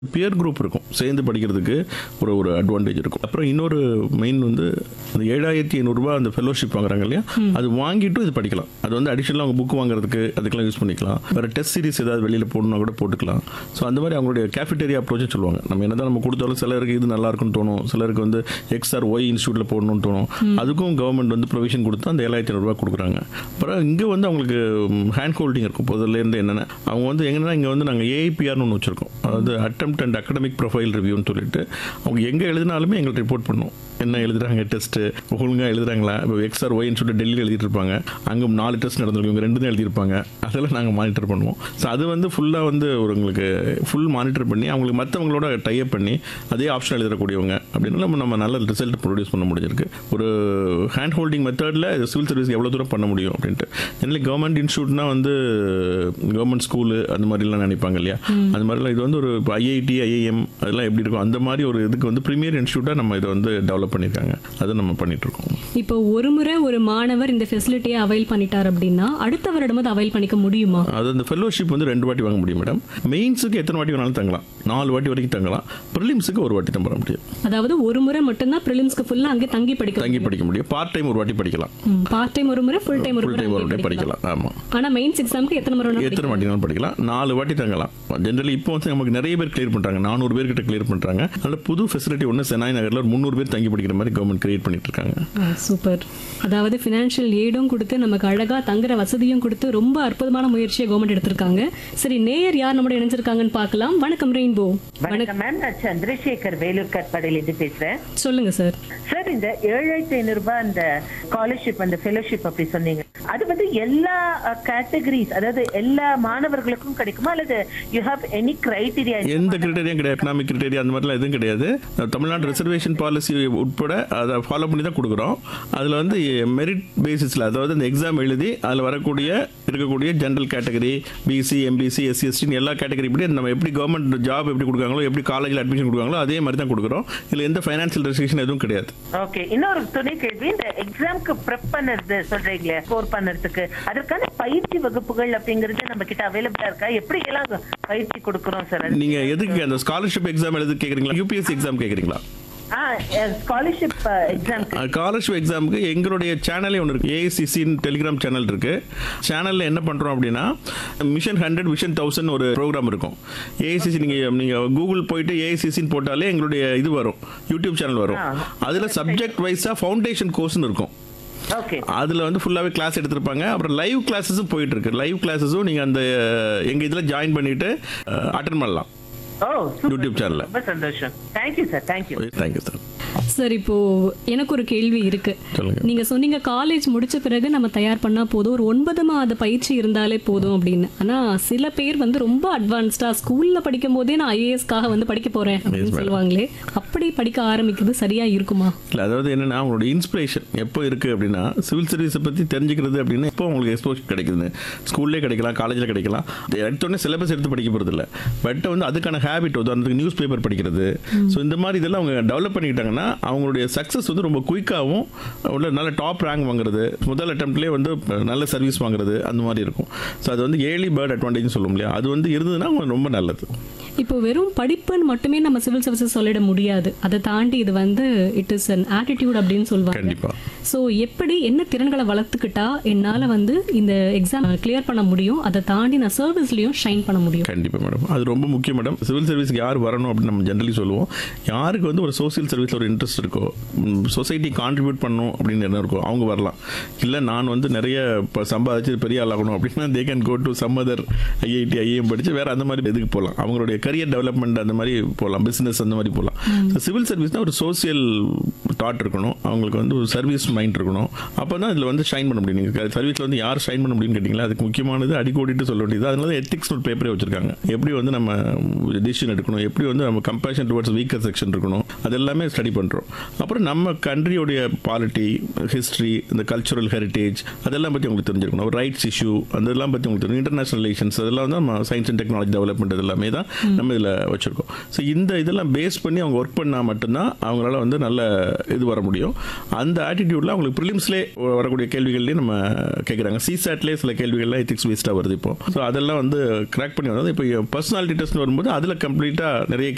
pier group இருக்கும் சேர்ந்து படிக்கிறதுக்கு ஒரு ஒரு அட்வான்டேஜ் இருக்கும் அப்புறம் இன்னொரு மெயின் வந்து அந்த ஏழாயிரத்தி ஐநூறுரூவா அந்த ஃபெலோஷிப் வாங்குறாங்க இல்லையா அது வாங்கிட்டும் இது படிக்கலாம் அது வந்து அடிஷனலாக அவங்க புக் வாங்குறதுக்கு அதுக்கெல்லாம் யூஸ் பண்ணிக்கலாம் வேறு டெஸ்ட் சீரிஸ் ஏதாவது வெளியில் போடணும்னா கூட போட்டுக்கலாம் ஸோ அந்த மாதிரி அவங்களுடைய கேஃபிட்டேரியா அப்ரோச்சும் சொல்லுவாங்க நம்ம என்ன நம்ம கொடுத்தாலும் சிலருக்கு இது நல்லா இருக்குன்னு தோணும் சிலருக்கு வந்து எக்ஸ்ஆர் ஒய் இன்ஸ்டியூட்டில் போடணும்னு தோணும் அதுக்கும் கவர்மெண்ட் வந்து ப்ரொவிஷன் கொடுத்து அந்த ஏழாயிரத்தி ஐநூறுரூவா கொடுக்குறாங்க அப்புறம் இங்கே வந்து அவங்களுக்கு ஹேண்ட் ஹோல்டிங் இருக்கும் முதல்லேருந்து என்னென்ன அவங்க வந்து எங்கன்னா இங்கே வந்து நாங்கள் ஏஐபிஆர்னு ஒன்று வச்சுருக்கோம் அதாவது அட்டெம்ட் அண்ட் அகடமிக் ப்ரொஃபைல் ரிவ்யூன்னு சொல்லிட்டு அவங்க எங்கே எழுதினாலுமே எங்களுக்கு ரிப்போர்ட் பண்ணும் என்ன எழுதுறாங்க டெஸ்ட்டு ஒழுங்காக எழுதுறாங்களா இப்போ எக்ஸ்ஆர் ஒய்ன்னு சொல்லிட்டு டெல்லியில் எழுதிட்டு இருப்பாங்க அங்கே நாலு டெஸ்ட் நடந்திருக்கும் இவங்க ரெண்டு தான் எழுதியிருப்பாங்க அதெல்லாம் நாங்கள் மானிட்டர் பண்ணுவோம் ஸோ அது வந்து ஃபுல்லாக வந்து ஒரு உங்களுக்கு ஃபுல் மானிட்டர் பண்ணி அவங்களுக்கு மற்றவங்களோட டைப் பண்ணி அதே ஆப்ஷன் எழுதக்கூடியவங்க அப்படின்னு நம்ம நம்ம நல்ல ரிசல்ட் ப்ரொடியூஸ் பண்ண முடிஞ்சிருக்கு ஒரு ஹேண்ட் ஹோல்டிங் மெத்தடில் சிவில் சர்வீஸ் எவ்வளோ தூரம் பண்ண முடியும் அப்படின்ட்டு ஜெனரலி கவர்மெண்ட் இன்ஸ்டியூட்னா வந்து கவர்மெண்ட் ஸ்கூலு அந்த மாதிரிலாம் நினைப்பாங்க இல்லையா அந்த மாதிரிலாம் இது வந்து ஒரு ஐஐடி ஐஐஎம் அதெல்லாம் எப்படி இருக்கும் அந்த மாதிரி ஒரு இதுக்கு வந்து ப்ரீமியர் இன்ஸ்டியூட்டாக நம்ம இதை வந்து டெவலப் பண்ணியிருக்காங்க அதை நம்ம பண்ணிட்டு இருக்கோம் இப்போ ஒரு முறை ஒரு மாணவர் இந்த ஃபெசிலிட்டியை அவைல் பண்ணிட்டார் அப்படின்னா அடுத்த வருடம் அதை அவைல் பண்ணிக்க முடியுமா அது அந்த ஃபெல்லோஷிப் வந்து ரெண்டு வாட்டி வாங்க முடியும் மேடம் மெயின்ஸுக்கு எத்தனை வாட்டி வேணாலும் தங்கலாம் நாலு வாட்டி வரைக்கும் தங்கலாம் ப்ரிலிம்ஸுக்கு ஒரு வாட்டி தான் பண்ண முடியும் அதாவது ஒரு முறை மட்டும்தான் ப்ரிலிம்ஸ்க்கு ஃபுல்லா அங்கே தங்கி படிக்க தங்கி படிக்க முடியும் பார்ட் டைம் ஒரு வாட்டி படிக்கலாம் பார்ட் டைம் ஒரு முறை ஃபுல் டைம் ஒரு ஃபுல் முறை டைம் ஒரு அங்கேயே வாட்டி படிக்கலாம் ஆமாம் ஆனா மெயின்ஸ் எக்ஸாம்க்கு எத்தனை முறை வேணாலும் எத்தனை வாட்டினாலும் படிக்கலாம் நாலு வாட்டி தங்கலாம் ஜென்ரலி இப்போ வந்து நமக்கு நிறைய பேர் கிளியர் பண்ணுறாங்க நானூறு பேர் கிட்ட கிளியர் பண்ணுறாங்க அதில் புது ஃபெசிலிட்டி ஒன்று செனாய் நகரில் ஒரு முந்நூறு பேர் தங்கி படிக்கிற மாதிரி கவர்மெண்ட் கிரியேட் பண்ணிட்டு இருக்காங்க சூப்பர் அதாவது ஃபினான்ஷியல் ஏடும் கொடுத்து நமக்கு அழகா தங்குற வசதியும் கொடுத்து ரொம்ப அற்புதமான முயற்சியை கவர்மெண்ட் எடுத்திருக்காங்க சரி நேயர் யார் நம்மளோட இணைஞ்சிருக்காங்கன்னு பார்க்கலாம் வணக்கம் ரெயின்போ வணக்கம் மேம் நான் சந்திரசேகர் வேலூர் கட்பாடியில இருந்து பேசுறேன் சொல்லுங்க சார் சார் இந்த ஏழாயிரத்தி ஐநூறு ரூபாய் அந்த ஸ்காலர்ஷிப் அந்த ஃபெலோஷிப் அப்படி சொன்னீங்க அது வந்து எல்லா கேட்டகரிஸ் அதாவது எல்லா மாணவர்களுக்கும் கிடைக்குமா அல்லது யூ ஹாவ் எனி கிரைட்டீரியா எந்த கிரிட்டேரியும் கிடையாது எக்கனாமிக் கிரிட்டேரியா அந்த மாதிரிலாம் எதுவும் கிடையாது தமிழ்நாடு ரிசர்வேஷன் பாலிசி உட்பட அதை ஃபாலோ பண்ணி தான் கொடுக்குறோம் அதில் வந்து மெரிட் பேசிஸில் அதாவது அந்த எக்ஸாம் எழுதி அதில் வரக்கூடிய இருக்கக்கூடிய general category BC MBC SC எஸ்டின்னு எல்லா கேட்டகரி படி நம்ம எப்படி கவர்மெண்ட் ஜாப் எப்படி கொடுக்காங்களோ எப்படி காலேஜில் அட்மிஷன் கொடுக்காங்களோ அதே மாதிரி தான் கொடுக்குறோம் இதில் எந்த ஃபைனான்சியல் ரெஸ்ட்ரிக்ஷன் எதுவும் கிடையாது ஓகே இன்னொரு துணை கேள்வி இந்த எக்ஸாம்க்கு ப்ரெப் பண்ணுறது சொல்றீங்களே ஸ்கோர் பண்ணுறதுக்கு அதற்கான பயிற்சி வகுப்புகள் அப்படிங்கிறது நம்ம கிட்ட அவைலபிளா இருக்கா எப்படி எல்லாம் பயிற்சி கொடுக்குறோம் சார் அது நீங்கள் எதுக்கு அந்த ஸ்காலர்ஷிப் எக்ஸாம் எழுதி கேட்குறீங்களா யூபிஎஸ்சி எக்ஸாம் கேட்குறீங்களா ஆ ஸ்காலர்ஷிப் எக்ஸாம் ஸ்காலர்ஷிப் எக்ஸாமுக்கு எங்களுடைய சேனலே ஒன்று இருக்குது ஏஐசிசின்னு டெலிகிராம் சேனல் இருக்குது சேனலில் என்ன பண்ணுறோம் அப்படின்னா மிஷன் ஹண்ட்ரட் மிஷன் தௌசண்ட் ஒரு ப்ரோக்ராம் இருக்கும் ஏஐசிசி நீங்கள் நீங்கள் கூகுள் போயிட்டு ஏஐசிசின்னு போட்டாலே எங்களுடைய இது வரும் யூடியூப் சேனல் வரும் அதில் சப்ஜெக்ட் வைஸாக ஃபவுண்டேஷன் கோர்ஸ்னு இருக்கும் ஓகே அதில் வந்து ஃபுல்லாகவே கிளாஸ் எடுத்திருப்பாங்க அப்புறம் லைவ் கிளாஸஸும் போயிட்டு இருக்கு லைவ் கிளாஸஸும் நீங்கள் அந்த எங்கள் இதில் ஜாயின் பண்ணிட்டு அட்டன் பண்ணலாம் ஓ யூடியூப் சேனலில் ரொம்ப சந்தோஷம் thank you sir thank you thank you sir sir இப்போ எனக்கு ஒரு கேள்வி இருக்கு சொல்லுங்க நீங்க சொன்னீங்க காலேஜ் முடிச்ச பிறகு நம்ம தயார் பண்ணா போதும் ஒரு ஒன்பது மாத பயிற்சி இருந்தாலே போதும் அப்படின்னு ஆனா சில பேர் வந்து ரொம்ப அட்வான்ஸ்டா ஸ்கூல்ல படிக்கும் போதே நான் ஐஏஎஸ்க்காக வந்து படிக்க போறேன் அப்படின்னு சொல்லுவாங்களே அப்படி படிக்க ஆரம்பிக்கிறது சரியா இருக்குமா இல்லை அதாவது என்னன்னா அவங்களோட இன்ஸ்பிரேஷன் எப்போ இருக்குது அப்படின்னா சிவில் சர்வீஸை பற்றி தெரிஞ்சுக்கிறது அப்படின்னா இப்போ உங்களுக்கு எக்ஸ்போஸ் கிடைக்குது ஸ்கூல்லே கிடைக்கலாம் காலேஜில் கிடைக்கலாம் இது எடுத்தோடனே சிலபஸ் எடுத்து படிக்க போகிறது இல்லை பட் வந்து அதுக்கான ஹேபிட் உதாரணத்துக்கு நியூஸ் பேப்பர் படிக்கிறது ஸோ இந்த மாதிரி இதெல்லாம் அவங்க டெவலப் பண்ணிக்கிட்டாங்கன்னா அவங்களுடைய சக்ஸஸ் வந்து ரொம்ப குயிக்காகவும் உள்ள நல்ல டாப் ரேங்க் வாங்குறது முதல் அட்டம்ப்ட்லேயே வந்து நல்ல சர்வீஸ் வாங்குறது அந்த மாதிரி இருக்கும் ஸோ அது வந்து ஏர்லி பேர்ட் அட்வான்டேஜ் சொல்லும் இல்லையா அது வந்து இருந்ததுன்னா ரொம்ப நல்லது இப்போ வெறும் படிப்புன்னு மட்டுமே நம்ம சிவில் சர்வீசஸ் சொல்லிட முடியாது அதை தாண்டி இது வந்து இட் இஸ் அன் ஆட்டிடியூட் அப்படின்னு சொல்லுவாங்க கண்டிப்பாக ஸோ எப்படி என்ன திறன்களை வளர்த்துக்கிட்டா என்னால் வந்து இந்த எக்ஸாம் கிளியர் பண்ண முடியும் அதை தாண்டி நான் சர்வீஸ்லையும் ஷைன் பண்ண முடியும் கண்டிப்பாக மேடம் அது ரொம்ப முக்கியம் மேடம் சிவில் சர்வீஸ்க்கு யார் வரணும் அப்படின்னு நம்ம ஜென்ரலி சொல்லுவோம் யாருக்கு வந்து ஒரு சோசியல் சர்வீஸில் ஒரு இன்ட்ரெஸ்ட் இருக்கோ சொசைட்டி கான்ட்ரிபியூட் பண்ணணும் அப்படின்னு என்ன இருக்கோ அவங்க வரலாம் இல்லை நான் வந்து நிறைய இப்போ சம்பாதிச்சு பெரிய ஆளாகணும் அப்படின்னா they can go to some other IIT IIM படித்து வேறு அந்த மாதிரி இதுக்கு போகலாம் அவங்களுடைய கரியர் டெவலப்மெண்ட் அந்த மாதிரி போகலாம் பிஸ்னஸ் அந்த மாதிரி போகலாம் சிவில் சர்வீஸ்னால் ஒரு சோசியல் தாட் இருக்கணும் அவங்களுக்கு வந்து ஒரு சர்வீஸ் மைண்ட் இருக்கணும் அப்போ தான் இதில் வந்து ஷைன் பண்ண முடியும் நீங்கள் சர்வீஸில் வந்து யார் ஷைன் பண்ண முடியும்னு கேட்டிங்களா அதுக்கு முக்கியமானது அடிக்கோடிட்டு சொல்ல வேண்டியது அதனால எத்திக்ஸ் ஒரு பேப்பரே வச்சிருக்காங்க எப்படி வந்து நம்ம டிசிஷன் எடுக்கணும் எப்படி வந்து நம்ம கம்பேஷன் டுவர்ட்ஸ் வீக்கர் செக்ஷன் இருக்கணும் அது எல்லாமே ஸ்டடி பண்ணுறோம் அப்புறம் நம்ம கண்ட்ரியோடைய பாலிட்டி ஹிஸ்ட்ரி இந்த கல்ச்சுரல் ஹெரிட்டேஜ் அதெல்லாம் பற்றி உங்களுக்கு தெரிஞ்சிருக்கணும் ஒரு ரைட்ஸ் இஷ்யூ அதெல்லாம் பற்றி உங்களுக்கு தெரியும் இன்டர்நேஷனல் ரிலேஷன்ஸ் அதெல்லாம் வந்து நம்ம சயின்ஸ் அண்ட் டெக்னாலஜி டெவலப்மெண்ட் எல்லாமே தான் நம்ம இதில் வச்சுருக்கோம் ஸோ இந்த இதெல்லாம் பேஸ் பண்ணி அவங்க ஒர்க் பண்ணால் மட்டும்தான் அவங்களால வந்து நல்ல இது வர முடியும் அந்த ஆட்டிடியூடில் அவங்களுக்கு ப்ரிலிம்ஸ்லேயே வரக்கூடிய கேள்விகள்லேயே நம்ம கேட்குறாங்க சிசாட்லேயே சில கேள்விகள்லாம் எத்திக்ஸ் வேஸ்ட்டாக வருது இப்போ ஸோ அதெல்லாம் வந்து கிராக் பண்ணி வந்தது இப்போ பர்சனாலிட்டி டெஸ்ட் வரும்போது அதில் கம்ப்ளீட்டாக நிறைய